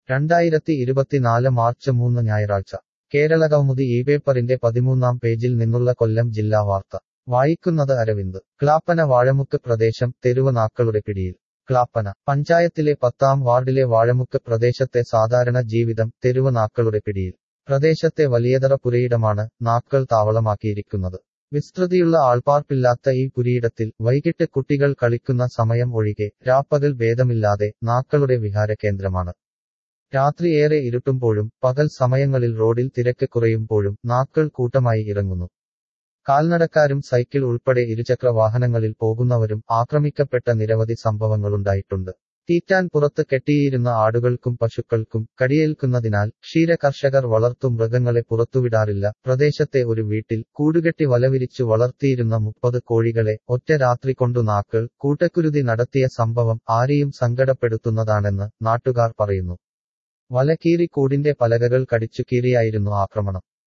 രണ്ടായിരത്തി ഇരുപത്തിനാല് മാർച്ച് മൂന്ന് ഞായറാഴ്ച കേരള കൗമുദി ഈ പേപ്പറിന്റെ പതിമൂന്നാം പേജിൽ നിന്നുള്ള കൊല്ലം ജില്ലാ വാർത്ത വായിക്കുന്നത് അരവിന്ദ് ക്ലാപ്പന വാഴമുക്ക് പ്രദേശം തെരുവ് നാക്കളുടെ പിടിയിൽ ക്ലാപ്പന പഞ്ചായത്തിലെ പത്താം വാർഡിലെ വാഴമുക്ക് പ്രദേശത്തെ സാധാരണ ജീവിതം തെരുവ് നാക്കളുടെ പിടിയിൽ പ്രദേശത്തെ വലിയതറ പുരയിടമാണ് നാക്കൾ താവളമാക്കിയിരിക്കുന്നത് വിസ്തൃതിയുള്ള ആൾപ്പാർപ്പില്ലാത്ത ഈ പുരിയിടത്തിൽ വൈകിട്ട് കുട്ടികൾ കളിക്കുന്ന സമയം ഒഴികെ രാപ്പകൽ ഭേദമില്ലാതെ നാക്കളുടെ വിഹാരകേന്ദ്രമാണ് രാത്രി ഏറെ ഇരുട്ടുമ്പോഴും പകൽ സമയങ്ങളിൽ റോഡിൽ തിരക്ക് കുറയുമ്പോഴും നാക്കൾ കൂട്ടമായി ഇറങ്ങുന്നു കാൽനടക്കാരും സൈക്കിൾ ഉൾപ്പെടെ ഇരുചക്ര വാഹനങ്ങളിൽ പോകുന്നവരും ആക്രമിക്കപ്പെട്ട നിരവധി സംഭവങ്ങളുണ്ടായിട്ടുണ്ട് തീറ്റാൻ പുറത്ത് കെട്ടിയിരുന്ന ആടുകൾക്കും പശുക്കൾക്കും കടിയേൽക്കുന്നതിനാൽ ക്ഷീര കർഷകർ വളർത്തു മൃഗങ്ങളെ പുറത്തുവിടാറില്ല പ്രദേശത്തെ ഒരു വീട്ടിൽ കൂടുകെട്ടി വലവിരിച്ചു വളർത്തിയിരുന്ന മുപ്പത് കോഴികളെ ഒറ്റ രാത്രി കൊണ്ടു നാക്കൾ കൂട്ടക്കുരുതി നടത്തിയ സംഭവം ആരെയും സങ്കടപ്പെടുത്തുന്നതാണെന്ന് നാട്ടുകാർ പറയുന്നു വലക്കീറി കൂടിന്റെ പലകകൾ കടിച്ചു കീറിയായിരുന്നു ആക്രമണം